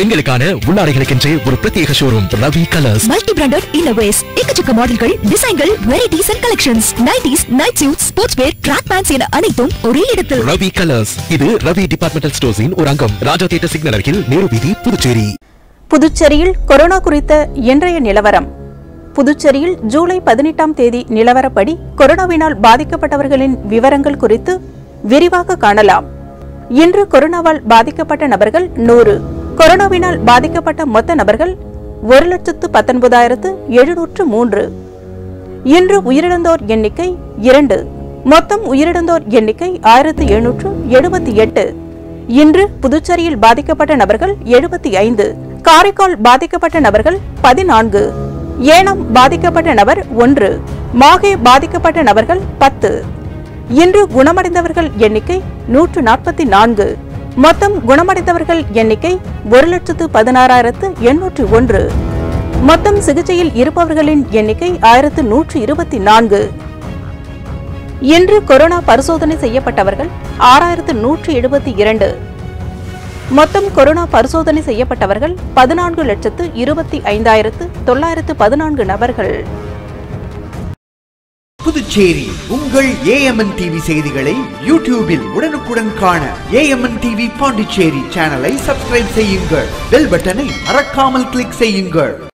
பெண்களுக்கான உள்ளாடைகளுக்கென்றே ஒரு பிரத்யேக showroom Ravi colours multi branded இன்னோவேஸ் எக்கச்சக்க மாடல்கள் டிசைன்கள் varieties and collections nighties night suit sportswear track pants என அனைத்தும் ஒரே இடத்தில் ரவி கலர்ஸ் இது ரவி டிபார்ட்மெண்டல் ஸ்டோர்ஸின் ஒரு அங்கம் ராஜா தியேட்டர் சிக்னல் அருகில் நேரு வீதி புதுச்சேரி புதுச்சேரியில் கொரோனா குறித்த இன்றைய நிலவரம் புதுச்சேரியில் ஜூலை பதினெட்டாம் தேதி நிலவரப்படி கொரோனாவினால் பாதிக்கப்பட்டவர்களின் விவரங்கள் குறித்து விரிவாக காணலாம் இன்று கொரோனாவால் பாதிக்கப்பட்ட நபர்கள் நூறு கொரோனாவினால் பாதிக்கப்பட்ட மொத்த நபர்கள் ஒரு லட்சத்து பத்தொன்பதாயிரத்து எழுநூற்று மூன்று இன்று உயிரிழந்தோர் எண்ணிக்கை இரண்டு மொத்தம் உயிரிழந்தோர் எண்ணிக்கை ஆயிரத்து எழுநூற்று எழுபத்தி எட்டு இன்று புதுச்சேரியில் பாதிக்கப்பட்ட நபர்கள் எழுபத்தி ஐந்து காரைக்கால் பாதிக்கப்பட்ட நபர்கள் பதினான்கு ஏனாம் பாதிக்கப்பட்ட நபர் ஒன்று மாகே பாதிக்கப்பட்ட நபர்கள் பத்து இன்று குணமடைந்தவர்கள் எண்ணிக்கை நூற்று நாற்பத்தி நான்கு மொத்தம் குணமடைந்தவர்கள் எண்ணிக்கை ஒரு லட்சத்து பதினாறாயிரத்து எண்ணூற்று ஒன்று மொத்தம் சிகிச்சையில் இருப்பவர்களின் எண்ணிக்கை ஆயிரத்து நூற்று இருபத்தி நான்கு இன்று கொரோனா பரிசோதனை செய்யப்பட்டவர்கள் ஆறாயிரத்து நூற்று எழுபத்தி இரண்டு மொத்தம் கொரோனா பரிசோதனை செய்யப்பட்டவர்கள் பதினான்கு லட்சத்து இருபத்தி ஐந்தாயிரத்து தொள்ளாயிரத்து பதினான்கு நபர்கள் புதுச்சேரி உங்கள் ஏஎம்என் டிவி செய்திகளை யூடியூபில் உடனுக்குடன் காண ஏஎம்என் டிவி பாண்டிச்சேரி சேனலை சப்ஸ்கிரைப் செய்யுங்கள் பெல் பட்டனை மறக்காமல் கிளிக் செய்யுங்கள்